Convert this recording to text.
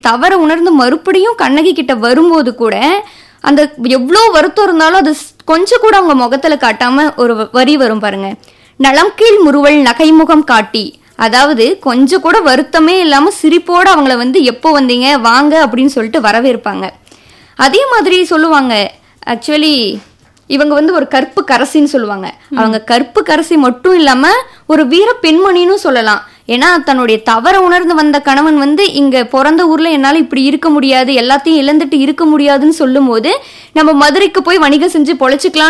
தவற உணர்ந்து மறுபடியும் கண்ணகி கிட்ட வரும்போது கூட அந்த எவ்வளோ வருத்தம் இருந்தாலும் அது ஸ்- கொஞ்சம் கூட அவங்க முகத்துல காட்டாம ஒரு வ- வரி வரும் பாருங்க நலம் கீழ் முறுவல் நகைமுகம் காட்டி அதாவது கொஞ்சம் கூட வருத்தமே இல்லாம சிரிப்போட அவங்கள வந்து எப்போ வந்தீங்க வாங்க அப்படின்னு சொல்லிட்டு வரவேற்பாங்க அதே மாதிரி சொல்லுவாங்க ஆக்சுவலி இவங்க வந்து ஒரு கற்பு கரசின்னு சொல்லுவாங்க அவங்க கற்பு கரசி மட்டும் இல்லாம ஒரு வீர பெண்மணின்னு சொல்லலாம் ஏன்னா தன்னுடைய தவற உணர்ந்து வந்த கணவன் வந்து இங்க பிறந்த ஊர்ல என்னால இப்படி இருக்க முடியாது எல்லாத்தையும் இழந்துட்டு இருக்க முடியாதுன்னு சொல்லும்போது நம்ம மதுரைக்கு போய் வணிகம் செஞ்சு பொழைச்சிக்கலாம்